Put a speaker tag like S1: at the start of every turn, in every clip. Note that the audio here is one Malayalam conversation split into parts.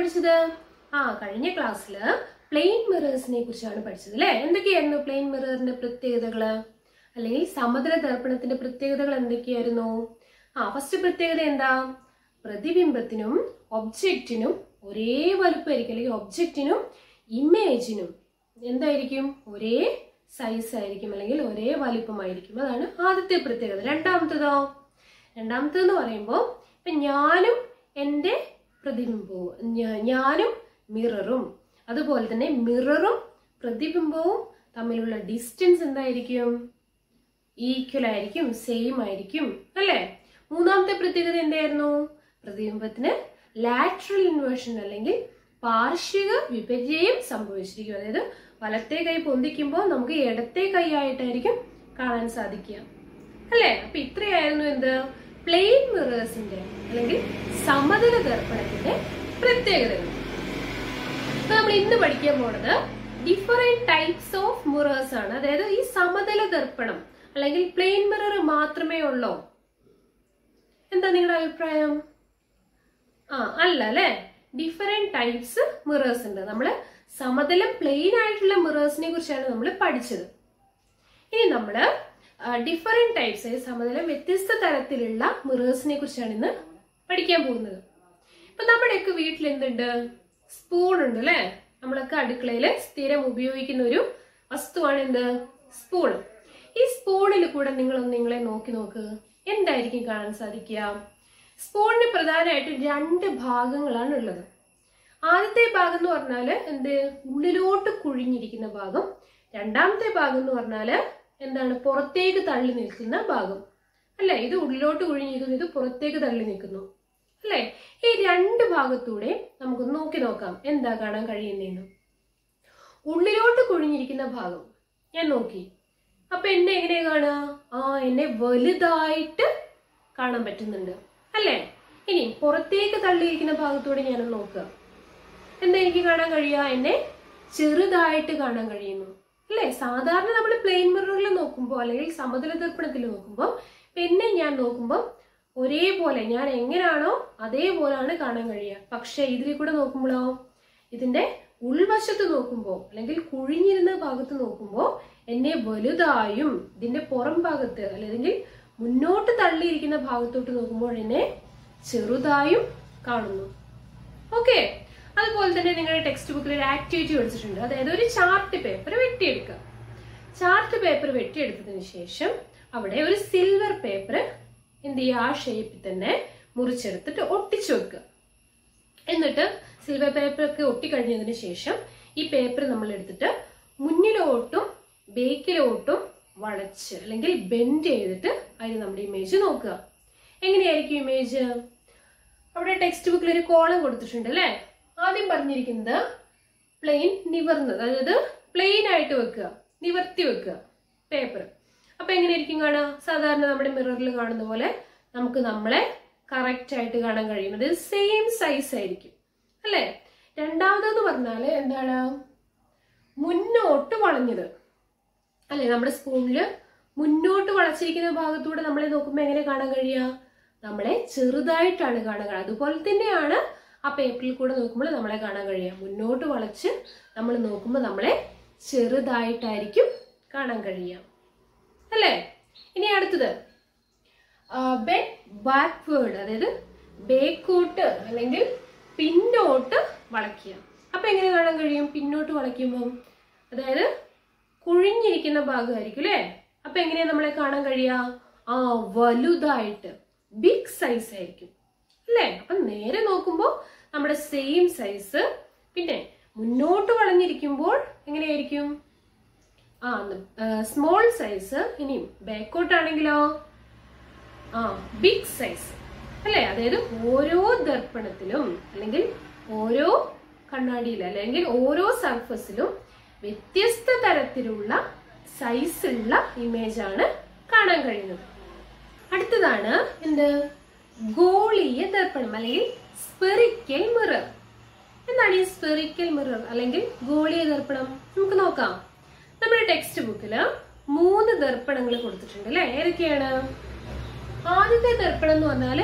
S1: പഠിച്ചത് ആ കഴിഞ്ഞ ക്ലാസ്സിൽ പ്ലെയിൻ മിറേഴ്സിനെ കുറിച്ചാണ് പഠിച്ചത് അല്ലേ എന്തൊക്കെയായിരുന്നു പ്ലെയിൻ മിററിന്റെ പ്രത്യേകതകള് അല്ലെങ്കിൽ സമതല ദർപ്പണത്തിന്റെ പ്രത്യേകതകൾ എന്തൊക്കെയായിരുന്നു ആ ഫസ്റ്റ് പ്രത്യേകത എന്താ പ്രതിബിംബത്തിനും ഒബ്ജക്റ്റിനും ഒരേ വലുപ്പമായിരിക്കും അല്ലെങ്കിൽ ഒബ്ജക്റ്റിനും ഇമേജിനും എന്തായിരിക്കും ഒരേ സൈസ് ആയിരിക്കും അല്ലെങ്കിൽ ഒരേ വലിപ്പമായിരിക്കും അതാണ് ആദ്യത്തെ പ്രത്യേകത രണ്ടാമത്തേതോ രണ്ടാമത്തേന്ന് പറയുമ്പോൾ ഇപ്പൊ ഞാനും എൻ്റെ പ്രതിബിംബവും ഞാ- ഞാനും മിററും അതുപോലെ തന്നെ മിററും പ്രതിബിംബവും തമ്മിലുള്ള ഡിസ്റ്റൻസ് എന്തായിരിക്കും ഈക്വൽ ആയിരിക്കും സെയിം ആയിരിക്കും അല്ലേ മൂന്നാമത്തെ പ്രത്യേകത എന്തായിരുന്നു പ്രതിബിംബത്തിന് ലാറ്ററൽ ഇൻവേർഷൻ അല്ലെങ്കിൽ പാർശ്വിക വിപര്യം സംഭവിച്ചിരിക്കും അതായത് വലത്തെ കൈ പൊന്തിക്കുമ്പോൾ നമുക്ക് ഇടത്തെ കൈ ആയിട്ടായിരിക്കും കാണാൻ സാധിക്കുക അല്ലേ അപ്പൊ ഇത്രയായിരുന്നു എന്ത് പ്ലെയിൻ മിറേഴ്സിന്റെ അല്ലെങ്കിൽ സമതല ദർപ്പണത്തിന്റെ പ്രത്യേകതകൾ അപ്പൊ നമ്മൾ ഇന്ന് പഠിക്കാൻ പോണത് ഡിഫറെന്റ് ടൈപ്സ് ഓഫ് മിറേഴ്സ് ആണ് അതായത് ഈ സമതല ദർപ്പണം അല്ലെങ്കിൽ പ്ലെയിൻ മിറർ മാത്രമേ ഉള്ളോ എന്താ നിങ്ങളുടെ അഭിപ്രായം ആ അല്ല അല്ലെ ഡിഫറെന്റ് ടൈപ്സ് മിറേഴ്സ് ഉണ്ട് നമ്മള് സമതലം പ്ലെയിൻ ആയിട്ടുള്ള മിറേഴ്സിനെ കുറിച്ചാണ് നമ്മൾ പഠിച്ചത് ഇനി നമ്മള് ഡിഫറെന്റ് ടൈപ്സ് സമതലം വ്യത്യസ്ത തരത്തിലുള്ള മിറേഴ്സിനെ കുറിച്ചാണ് ഇന്ന് പഠിക്കാൻ പോകുന്നത് ഇപ്പൊ നമ്മുടെയൊക്കെ വീട്ടിൽ എന്തുണ്ട് സ്പൂൺ ഉണ്ട് അല്ലെ നമ്മളൊക്കെ അടുക്കളയിൽ സ്ഥിരം ഉപയോഗിക്കുന്ന ഒരു വസ്തുവാണ് എന്ത് സ്പൂൺ ഈ സ്പൂണിൽ കൂടെ നിങ്ങളൊന്ന് നിങ്ങളെ നോക്കി നോക്ക് എന്തായിരിക്കും കാണാൻ സാധിക്കുക സ്പൂണിന് പ്രധാനമായിട്ടും രണ്ട് ഭാഗങ്ങളാണ് ഉള്ളത് ആദ്യത്തെ ഭാഗം എന്ന് പറഞ്ഞാല് എന്ത് ഉള്ളിലോട്ട് കുഴിഞ്ഞിരിക്കുന്ന ഭാഗം രണ്ടാമത്തെ ഭാഗം എന്ന് പറഞ്ഞാല് എന്താണ് പുറത്തേക്ക് തള്ളി നിൽക്കുന്ന ഭാഗം അല്ലെ ഇത് ഉള്ളിലോട്ട് കുഴിഞ്ഞിരിക്കുന്നു ഇത് പുറത്തേക്ക് തള്ളി നിൽക്കുന്നു അല്ലെ ഈ രണ്ട് ഭാഗത്തൂടെ നമുക്ക് നോക്കി നോക്കാം എന്താ കാണാൻ കഴിയുന്നതെന്ന് ഉള്ളിലോട്ട് കുഴിഞ്ഞിരിക്കുന്ന ഭാഗം ഞാൻ നോക്കി അപ്പൊ എന്നെ എങ്ങനെയാ കാണുക ആ എന്നെ വലുതായിട്ട് കാണാൻ പറ്റുന്നുണ്ട് അല്ലേ ഇനി പുറത്തേക്ക് തള്ളിയിരിക്കുന്ന ഭാഗത്തൂടെ ഞാൻ നോക്കുക എന്താ എനിക്ക് കാണാൻ കഴിയുക എന്നെ ചെറുതായിട്ട് കാണാൻ കഴിയുന്നു അല്ലേ സാധാരണ നമ്മൾ പ്ലെയിൻ മിററിൽ നോക്കുമ്പോൾ അല്ലെങ്കിൽ സമതല ദർപ്പണത്തിൽ നോക്കുമ്പോൾ എന്നെ ഞാൻ നോക്കുമ്പോൾ ഒരേപോലെ ഞാൻ എങ്ങനെയാണോ അതേപോലെയാണ് കാണാൻ കഴിയുക പക്ഷെ ഇതിൽ കൂടെ നോക്കുമ്പോഴോ ഇതിന്റെ ഉൾവശത്ത് നോക്കുമ്പോൾ അല്ലെങ്കിൽ കുഴിഞ്ഞിരുന്ന ഭാഗത്ത് നോക്കുമ്പോൾ എന്നെ വലുതായും ഇതിന്റെ പുറം ഭാഗത്ത് അല്ലെങ്കിൽ മുന്നോട്ട് തള്ളിയിരിക്കുന്ന ഭാഗത്തോട്ട് നോക്കുമ്പോൾ എന്നെ ചെറുതായും കാണുന്നു ഓക്കെ അതുപോലെ തന്നെ നിങ്ങളുടെ ടെക്സ്റ്റ് ബുക്കിൽ ഒരു ആക്ടിവിറ്റി പഠിച്ചിട്ടുണ്ട് അതായത് ഒരു ചാർട്ട് പേപ്പർ വെട്ടിയെടുക്കുക ചാർട്ട് പേപ്പർ വെട്ടിയെടുത്തതിന് ശേഷം അവിടെ ഒരു സിൽവർ പേപ്പർ എന്ത് ചെയ്യുക ആ ഷേപ്പിൽ തന്നെ മുറിച്ചെടുത്തിട്ട് ഒട്ടിച്ചു വെക്കുക എന്നിട്ട് സിൽവർ പേപ്പർ ഒക്കെ ഒട്ടിക്കഴിഞ്ഞതിന് ശേഷം ഈ പേപ്പർ നമ്മൾ എടുത്തിട്ട് മുന്നിലോട്ടും ബേക്കിലോട്ടും വളച്ച് അല്ലെങ്കിൽ ബെൻഡ് ചെയ്തിട്ട് അതിൽ നമ്മുടെ ഇമേജ് നോക്കുക എങ്ങനെയായിരിക്കും ഇമേജ് അവിടെ ടെക്സ്റ്റ് ബുക്കിൽ ഒരു കോളം കൊടുത്തിട്ടുണ്ട് അല്ലേ ആദ്യം പറഞ്ഞിരിക്കുന്നത് പ്ലെയിൻ നിവർന്നത് അതായത് പ്ലെയിൻ ആയിട്ട് വെക്കുക നിവർത്തി വെക്കുക പേപ്പർ അപ്പൊ എങ്ങനെയായിരിക്കും കാണുക സാധാരണ നമ്മുടെ മിററിൽ കാണുന്ന പോലെ നമുക്ക് നമ്മളെ കറക്റ്റ് ആയിട്ട് കാണാൻ കഴിയും അത് സെയിം സൈസ് ആയിരിക്കും അല്ലേ രണ്ടാമതെന്ന് പറഞ്ഞാല് എന്താണ് മുന്നോട്ട് വളഞ്ഞത് അല്ലെ നമ്മുടെ സ്പൂണില് മുന്നോട്ട് വളച്ചിരിക്കുന്ന ഭാഗത്തൂടെ നമ്മളെ നോക്കുമ്പോൾ എങ്ങനെ കാണാൻ കഴിയുക നമ്മളെ ചെറുതായിട്ടാണ് കാണാൻ കഴിയുക അതുപോലെ തന്നെയാണ് ആ പേപ്പറിൽ കൂടെ നോക്കുമ്പോൾ നമ്മളെ കാണാൻ കഴിയുക മുന്നോട്ട് വളച്ച് നമ്മൾ നോക്കുമ്പോൾ നമ്മളെ ചെറുതായിട്ടായിരിക്കും കാണാൻ കഴിയുക അല്ലേ ഇനി അടുത്തത് ബെൻ ബാക്ക്വേർഡ് അതായത് ബേക്കോട്ട് അല്ലെങ്കിൽ പിന്നോട്ട് വളയ്ക്കുക അപ്പൊ എങ്ങനെ കാണാൻ കഴിയും പിന്നോട്ട് വളയ്ക്കുമ്പോൾ അതായത് കുഴിഞ്ഞിരിക്കുന്ന ഭാഗമായിരിക്കും അല്ലേ അപ്പൊ എങ്ങനെയാ നമ്മളെ കാണാൻ കഴിയുക ആ വലുതായിട്ട് ബിഗ് സൈസ് ആയിരിക്കും അല്ലേ അപ്പൊ നേരെ നോക്കുമ്പോൾ നമ്മുടെ സെയിം സൈസ് പിന്നെ മുന്നോട്ട് വളഞ്ഞിരിക്കുമ്പോൾ എങ്ങനെയായിരിക്കും ആ സ്മോൾ സൈസ് ഇനിയും ബാക്കോട്ട് ആണെങ്കിലോ ആ ബിഗ് സൈസ് അല്ലേ അതായത് ഓരോ ദർപ്പണത്തിലും അല്ലെങ്കിൽ ഓരോ കണ്ണാടിയിലും അല്ലെങ്കിൽ ഓരോ സർഫസിലും വ്യത്യസ്ത തരത്തിലുള്ള സൈസുള്ള ഇമേജ് ആണ് കാണാൻ കഴിയുന്നത് അടുത്തതാണ് എന്ത് ഗോളീയ ദർപ്പണം അല്ലെങ്കിൽ സ്പെറിക്കൽ മിറർ എന്താണ് ഈ സ്പെറിക്കൽ മിറർ അല്ലെങ്കിൽ ഗോളീയ ദർപ്പണം നമുക്ക് നോക്കാം നമ്മുടെ ടെക്സ്റ്റ് ബുക്കില് മൂന്ന് ദർപ്പണങ്ങൾ കൊടുത്തിട്ടുണ്ട് അല്ലെ ഏതൊക്കെയാണ് ആദ്യത്തെ ദർപ്പണം എന്ന് പറഞ്ഞാല്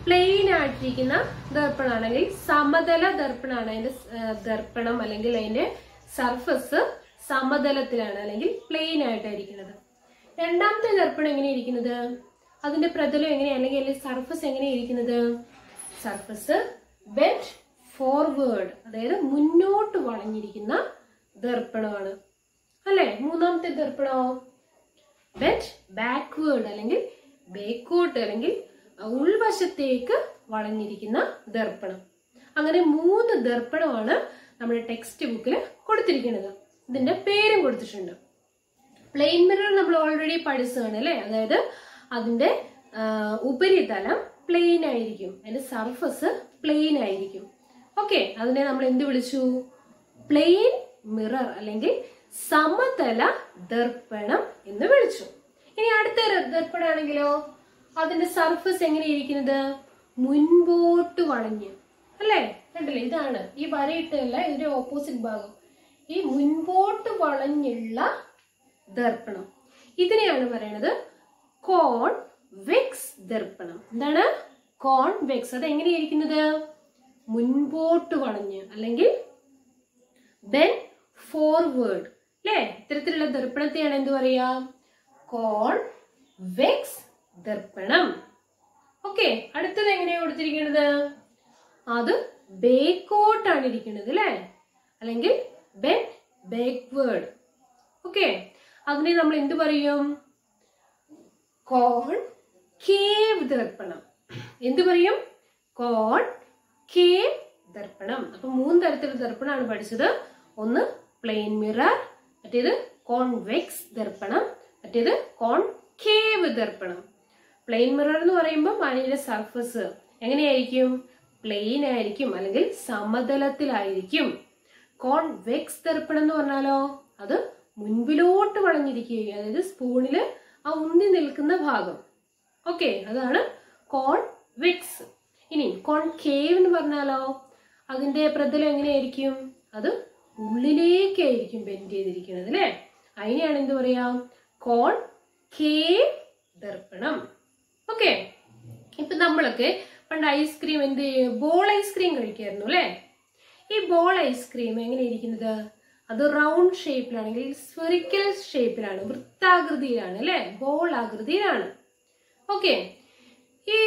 S1: പ്ലെയിൻ ആയിട്ടിരിക്കുന്ന ദർപ്പണമാണെങ്കിൽ സമതല ദർപ്പണമാണ് അതിന്റെ ആ, ദർപ്പണം അല്ലെങ്കിൽ അതിന്റെ സർഫസ് സമതലത്തിലാണ് അല്ലെങ്കിൽ പ്ലെയിൻ ആയിട്ടായിരിക്കുന്നത് രണ്ടാമത്തെ ദർപ്പണം എങ്ങനെ ഇരിക്കുന്നത് അതിന്റെ പ്രതലം എങ്ങനെ അല്ലെങ്കിൽ അല്ലെങ്കിൽ സർഫസ് എങ്ങനെ ഇരിക്കുന്നത് സർഫസ് ബെൻഡ് ഫോർവേഡ് അതായത് മുന്നോട്ട് വളഞ്ഞിരിക്കുന്ന ദർപ്പണമാണ് അല്ലെ മൂന്നാമത്തെ ദർപ്പണമോ ബെൻഡ് ബാക്ക്വേർഡ് അല്ലെങ്കിൽ ബേക്കോട്ട് അല്ലെങ്കിൽ ഉൾവശത്തേക്ക് വളഞ്ഞിരിക്കുന്ന ദർപ്പണം അങ്ങനെ മൂന്ന് ദർപ്പണമാണ് നമ്മുടെ ടെക്സ്റ്റ് ബുക്കിൽ കൊടുത്തിരിക്കുന്നത് ഇതിന്റെ പേരും കൊടുത്തിട്ടുണ്ട് പ്ലെയിൻ മിറർ നമ്മൾ ഓൾറെഡി പഠിച്ചതാണ് അല്ലേ അതായത് അതിന്റെ ആ, ഉപരിതലം പ്ലെയിൻ ആയിരിക്കും അതിന്റെ സർഫസ് പ്ലെയിൻ ആയിരിക്കും ഓക്കെ അതിനെ നമ്മൾ എന്ത് വിളിച്ചു പ്ലെയിൻ മിറർ അല്ലെങ്കിൽ സമതല ദർപ്പണം എന്ന് വിളിച്ചു ഇനി അടുത്ത ര- ദർപ്പണമാണെങ്കിലോ അതിന്റെ സർഫസ് എങ്ങനെയിരിക്കുന്നത് മുൻപോട്ട് വളഞ്ഞ് അല്ലേ കണ്ടില്ലേ ഇതാണ് ഈ വരയിട്ടല്ല ഇതിന്റെ ഓപ്പോസിറ്റ് ഭാഗം ഈ മുൻപോട്ട് വളഞ്ഞുള്ള ദർപ്പണം ഇതിനെയാണ് പറയണത് കോൺ വെക്സ് ദർപ്പണം എന്താണ് കോൺ വെക്സ് അത് എങ്ങനെയിരിക്കുന്നത് മുൻപോട്ട് വളഞ്ഞ് അല്ലെങ്കിൽ ബെൻ ഫോർവേഡ് അല്ലേ ഇത്തരത്തിലുള്ള ദർപ്പണത്തെയാണ് എന്ത് പറയാ കോൺ വെക്സ് ദർപ്പണം ഓക്കെ അടുത്തത് എങ്ങനെയാ കൊടുത്തിരിക്കുന്നത് അത് ബേക്കോട്ടാണ് ഇരിക്കുന്നത് അല്ലേ അല്ലെങ്കിൽ ബെൻ ബേക്ക്വേർഡ് ഓക്കെ അതിനെ നമ്മൾ എന്ത് പറയും കോൺ കേവ് ദർപ്പണം എന്ത് പറയും കോൺ കേവ് ദർപ്പണം അപ്പൊ മൂന്ന് തരത്തിലുള്ള ദർപ്പണമാണ് പഠിച്ചത് ഒന്ന് പ്ലെയിൻ മിറർ മറ്റേത് കോൺവെക്സ് ദർപ്പണം മറ്റേത് കോൺകേവ് ദർപ്പണം പ്ലെയിൻ മിറർ എന്ന് പറയുമ്പോൾ അതിന്റെ സർഫസ് എങ്ങനെയായിരിക്കും പ്ലെയിൻ ആയിരിക്കും അല്ലെങ്കിൽ സമതലത്തിലായിരിക്കും കോൺവെക്സ് ദർപ്പണം എന്ന് പറഞ്ഞാലോ അത് മുൻപിലോട്ട് വളഞ്ഞിരിക്കുകയും അതായത് സ്പൂണില് ആ ഉന്തി നിൽക്കുന്ന ഭാഗം ഓക്കെ അതാണ് കോൺവെക്സ് ഇനി കോൺകേവ് എന്ന് പറഞ്ഞാലോ അതിന്റെ പ്രതലം എങ്ങനെയായിരിക്കും അത് ഉള്ളിലേക്കായിരിക്കും ബെൻഡ് ചെയ്തിരിക്കുന്നത് അല്ലേ അതിനെയാണ് എന്ത് പറയാ കോൺ കേവ് ദർപ്പണം ഓക്കെ ഇപ്പൊ നമ്മളൊക്കെ പണ്ട് ഐസ്ക്രീം എന്ത് ബോൾ ഐസ്ക്രീം കഴിക്കായിരുന്നു അല്ലേ ഈ ബോൾ ഐസ്ക്രീം എങ്ങനെ ഇരിക്കുന്നത് അത് റൗണ്ട് ഷേപ്പിലാണെങ്കിൽ സ്ഫെറിക്കൽ ഷേപ്പിലാണ് വൃത്താകൃതിയിലാണ് അല്ലേ ബോൾ ആകൃതിയിലാണ് ഓക്കെ ഈ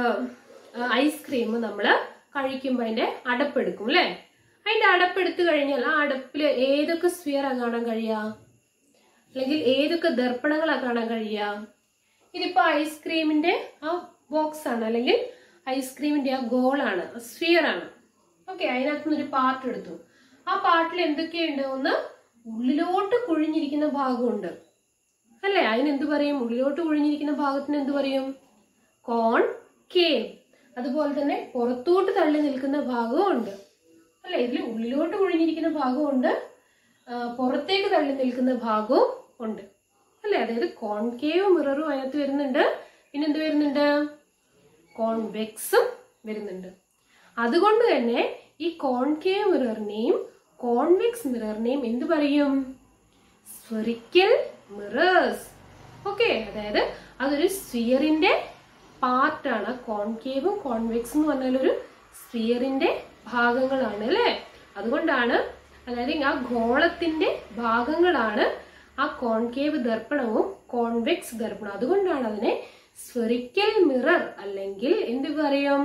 S1: ഐസ്ക്രീം നമ്മൾ കഴിക്കുമ്പോൾ അതിന്റെ അടപ്പെടുക്കും അല്ലേ അതിന്റെ അടപ്പെടുത്ത് കഴിഞ്ഞാൽ ആ അടപ്പിൽ ഏതൊക്കെ സ്ഫിയറാ കാണാൻ കഴിയുക അല്ലെങ്കിൽ ഏതൊക്കെ ദർപ്പണങ്ങളാ കാണാൻ കഴിയുക ഇതിപ്പോ ഐസ്ക്രീമിന്റെ ആ ബോക്സ് ആണ് അല്ലെങ്കിൽ ഐസ്ക്രീമിന്റെ ആ ഗോളാണ് സ്ഫിയർ ആണ് ഓക്കെ അതിനകത്ത് നിന്ന് ഒരു പാർട്ട് എടുത്തു ആ പാർട്ടിൽ എന്തൊക്കെയുണ്ട് ഒന്ന് ഉള്ളിലോട്ട് കുഴിഞ്ഞിരിക്കുന്ന ഭാഗമുണ്ട് അല്ലേ അതിനെന്ത് പറയും ഉള്ളിലോട്ട് കുഴിഞ്ഞിരിക്കുന്ന ഭാഗത്തിന് എന്ത് പറയും കോൺ കേവ് അതുപോലെ തന്നെ പുറത്തോട്ട് തള്ളി നിൽക്കുന്ന ഭാഗവും ഉണ്ട് അല്ലെ ഇതിൽ ഉള്ളിലോട്ട് കുഴിഞ്ഞിരിക്കുന്ന ഭാഗമുണ്ട് ആ, പുറത്തേക്ക് തള്ളി നിൽക്കുന്ന ഭാഗവും ഉണ്ട് അല്ലെ അതായത് കോൺകേവ് മിററും അതിനകത്ത് വരുന്നുണ്ട് പിന്നെ എന്ത് വരുന്നുണ്ട് കോൺവെക്സും വരുന്നുണ്ട് അതുകൊണ്ട് തന്നെ ഈ കോൺകേവ് മിററിനെയും കോൺവെക്സ് മിററിനെയും എന്ത് പറയും സ്ഫെറിക്കൽ മിറേഴ്സ് ഓക്കെ അതായത് അതൊരു സ്ഫിയറിന്റെ പാർട്ടാണ് കോൺകേവും കോൺവെക്സും എന്ന് പറഞ്ഞാൽ ഒരു സ്ഫിയറിന്റെ ഭാഗങ്ങളാണ് അല്ലേ അതുകൊണ്ടാണ് അതായത് ആ ഗോളത്തിന്റെ ഭാഗങ്ങളാണ് ആ കോൺകേവ് ദർപ്പണവും കോൺവെക്സ് ദർപ്പണവും അതുകൊണ്ടാണ് അതിനെ സ്ഫെറിക്കൽ മിറർ അല്ലെങ്കിൽ എന്ത് പറയും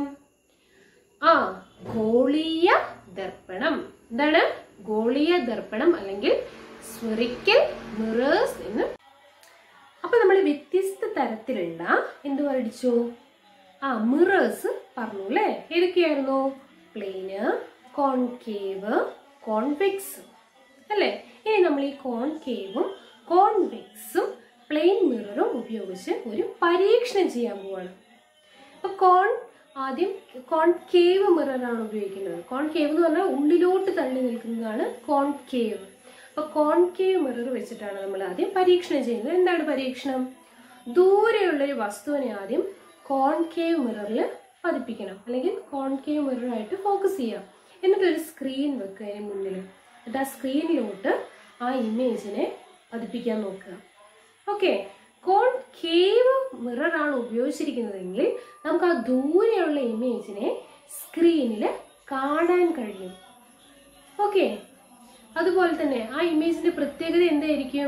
S1: ആ ഗോളീയ ദർപ്പണം എന്താണ് ഗോളീയ ദർപ്പണം അല്ലെങ്കിൽ സ്ഫെറിക്കൽ മിറേഴ്സ് എന്ന് അപ്പൊ നമ്മൾ വ്യത്യസ്ത തരത്തിലുള്ള എന്ത് പഠിച്ചു ആ മിറേഴ്സ് പറഞ്ഞു അല്ലേ ഏതൊക്കെയായിരുന്നു പ്ലെയിന് കോൺകേവ് കോൺവെക്സ് അല്ലേ ഇനി നമ്മൾ ഈ കോൺകേവും കോൺവെക്സും പ്ലെയിൻ മിററും ഉപയോഗിച്ച് ഒരു പരീക്ഷണം ചെയ്യാൻ പോവാണ് അപ്പൊ കോൺ ആദ്യം കോൺകേവ് മിററാണ് ഉപയോഗിക്കുന്നത് കോൺകേവ് എന്ന് പറഞ്ഞാൽ ഉള്ളിലോട്ട് തള്ളി നിൽക്കുന്നതാണ് കോൺകേവ് അപ്പൊ കോൺകേവ് മിറർ വെച്ചിട്ടാണ് നമ്മൾ ആദ്യം പരീക്ഷണം ചെയ്യുന്നത് എന്താണ് പരീക്ഷണം ദൂരെയുള്ള ഒരു വസ്തുവിനെ ആദ്യം കോൺകേവ് മിററിൽ പതിപ്പിക്കണം അല്ലെങ്കിൽ കോൺകേവ് മിററായിട്ട് ഫോക്കസ് ചെയ്യാം എന്നിട്ട് ഒരു സ്ക്രീൻ വെക്കുക അതിന് മുന്നിൽ എന്നിട്ട് ആ സ്ക്രീനിലോട്ട് ആ ഇമേജിനെ പതിപ്പിക്കാൻ നോക്കുക ഓക്കെ കോൺകേവ് മിറർ ആണ് ഉപയോഗിച്ചിരിക്കുന്നതെങ്കിൽ നമുക്ക് ആ ദൂരെയുള്ള ഇമേജിനെ സ്ക്രീനിൽ കാണാൻ കഴിയും ഓക്കെ അതുപോലെ തന്നെ ആ ഇമേജിന്റെ പ്രത്യേകത എന്തായിരിക്കും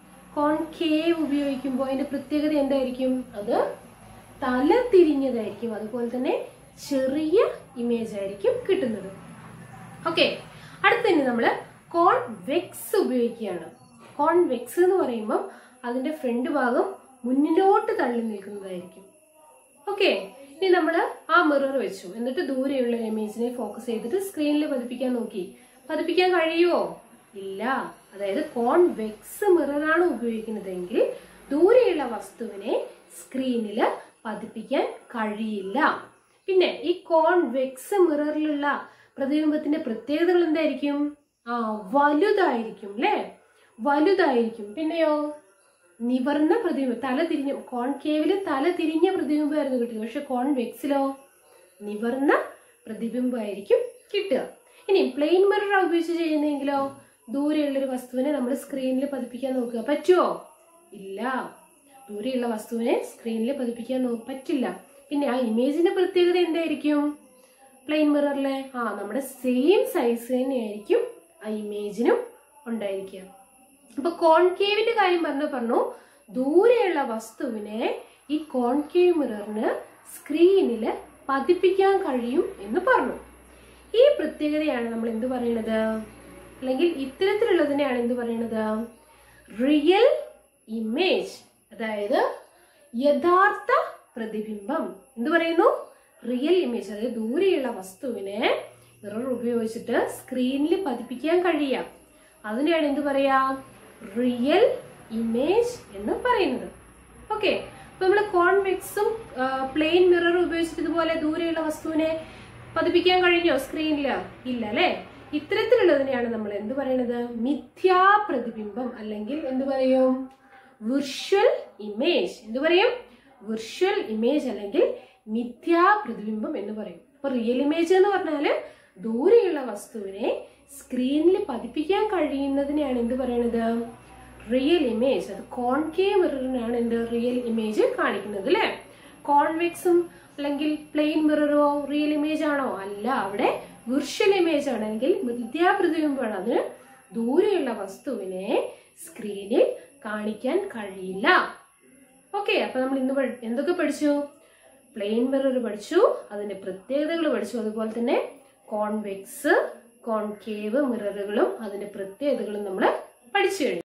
S1: കോൺകേവ് ഉപയോഗിക്കുമ്പോൾ അതിന്റെ പ്രത്യേകത എന്തായിരിക്കും അത് തല തിരിഞ്ഞതായിരിക്കും അതുപോലെ തന്നെ ചെറിയ ഇമേജ് ആയിരിക്കും കിട്ടുന്നത് ഓക്കെ അടുത്ത തന്നെ നമ്മൾ കോൺവെക്സ് ഉപയോഗിക്കുകയാണ് കോൺവെക്സ് എന്ന് പറയുമ്പോൾ അതിന്റെ ഫ്രണ്ട് ഭാഗം മുന്നിലോട്ട് തള്ളി നിൽക്കുന്നതായിരിക്കും ഓക്കെ ഇനി നമ്മൾ ആ മിറർ വെച്ചു എന്നിട്ട് ദൂരെയുള്ള ഇമേജിനെ ഫോക്കസ് ചെയ്തിട്ട് സ്ക്രീനിൽ പതിപ്പിക്കാൻ നോക്കി പതിപ്പിക്കാൻ കഴിയുമോ ഇല്ല അതായത് കോൺവെക്സ് മിററാണ് ഉപയോഗിക്കുന്നതെങ്കിൽ ദൂരെയുള്ള വസ്തുവിനെ സ്ക്രീനിൽ പതിപ്പിക്കാൻ കഴിയില്ല പിന്നെ ഈ കോൺവെക്സ് മിററിലുള്ള പ്രതിബിംബത്തിന്റെ പ്രത്യേകതകൾ എന്തായിരിക്കും ആ വലുതായിരിക്കും അല്ലേ വലുതായിരിക്കും പിന്നെയോ നിവർന്ന പ്രതിബിംബം തല തിരിഞ്ഞ കോൺകേവില് തല തിരിഞ്ഞ പ്രതിബിംബമായിരുന്നു കിട്ടുക പക്ഷെ കോൺവെക്സിലോ നിവർന്ന പ്രതിബിംബമായിരിക്കും കിട്ടുക ഇനി പ്ലെയിൻ മിറർ ഉപയോഗിച്ച് ചെയ്യുന്നെങ്കിലോ ദൂരെയുള്ളൊരു വസ്തുവിനെ നമ്മൾ സ്ക്രീനിൽ പതിപ്പിക്കാൻ നോക്കുക പറ്റുമോ ഇല്ല ദൂരെയുള്ള വസ്തുവിനെ സ്ക്രീനിൽ പതിപ്പിക്കാൻ നോ പറ്റില്ല പിന്നെ ആ ഇമേജിന്റെ പ്രത്യേകത എന്തായിരിക്കും പ്ലെയിൻ മിററിലെ ആ നമ്മുടെ സെയിം സൈസ് തന്നെയായിരിക്കും ആ ഇമേജിനും ഉണ്ടായിരിക്കുക അപ്പൊ കോൺകേവിന്റെ കാര്യം പറഞ്ഞു പറഞ്ഞു ദൂരെയുള്ള വസ്തുവിനെ ഈ കോൺകേവ് മിററിന് സ്ക്രീനിൽ പതിപ്പിക്കാൻ കഴിയും എന്ന് പറഞ്ഞു ഈ പ്രത്യേകതയാണ് നമ്മൾ എന്ത് പറയുന്നത് അല്ലെങ്കിൽ ഇത്തരത്തിലുള്ളതിനെയാണ് എന്ത് പറയുന്നത് റിയൽ ഇമേജ് അതായത് യഥാർത്ഥ പ്രതിബിംബം എന്ത് പറയുന്നു റിയൽ ഇമേജ് അതായത് ദൂരെയുള്ള വസ്തുവിനെ മിറർ ഉപയോഗിച്ചിട്ട് സ്ക്രീനിൽ പതിപ്പിക്കാൻ കഴിയാം അതിനെയാണ് എന്ത് പറയാ റിയൽ ഇമേജ് എന്ന് പറയുന്നത് ഓക്കെ അപ്പൊ നമ്മൾ കോൺവെക്സും പ്ലെയിൻ മിററും ഉപയോഗിച്ചിട്ട് ഇതുപോലെ ദൂരെയുള്ള വസ്തുവിനെ പതിപ്പിക്കാൻ കഴിഞ്ഞോ സ്ക്രീനിൽ ഇല്ല അല്ലെ ഇത്തരത്തിലുള്ളതിനെയാണ് നമ്മൾ എന്ത് പറയുന്നത് മിഥ്യാ പ്രതിബിംബം അല്ലെങ്കിൽ എന്ത് പറയും വിർച്വൽ ഇമേജ് എന്ത് പറയും വിർച്വൽ ഇമേജ് അല്ലെങ്കിൽ മിഥ്യാ പ്രതിബിംബം എന്ന് പറയും അപ്പൊ റിയൽ ഇമേജ് എന്ന് പറഞ്ഞാല് ദൂരെയുള്ള വസ്തുവിനെ സ്ക്രീനിൽ പതിപ്പിക്കാൻ കഴിയുന്നതിനെയാണ് എന്ത് പറയുന്നത് റിയൽ ഇമേജ് അത് കോൺകേവ് മിററിനാണ് എന്ത് റിയൽ ഇമേജ് കാണിക്കുന്നത് അല്ലെ കോൺവെക്സും അല്ലെങ്കിൽ പ്ലെയിൻ മിററോ റിയൽ ഇമേജ് ആണോ അല്ല അവിടെ വിർച്വൽ ഇമേജ് ആണ് അല്ലെങ്കിൽ മിഥ്യാപ്രതിബിംബമാണ് അതിന് ദൂരെയുള്ള വസ്തുവിനെ സ്ക്രീനിൽ കാണിക്കാൻ കഴിയില്ല ഓക്കെ അപ്പൊ നമ്മൾ ഇന്ന് പഠി- എന്തൊക്കെ പഠിച്ചു പ്ലെയിൻ മിറർ പഠിച്ചു അതിന്റെ പ്രത്യേകതകൾ പഠിച്ചു അതുപോലെ തന്നെ കോൺവെക്സ് കോൺകേവ് മിററുകളും അതിന്റെ പ്രത്യേകതകളും നമ്മൾ പഠിച്ചു കഴിഞ്ഞു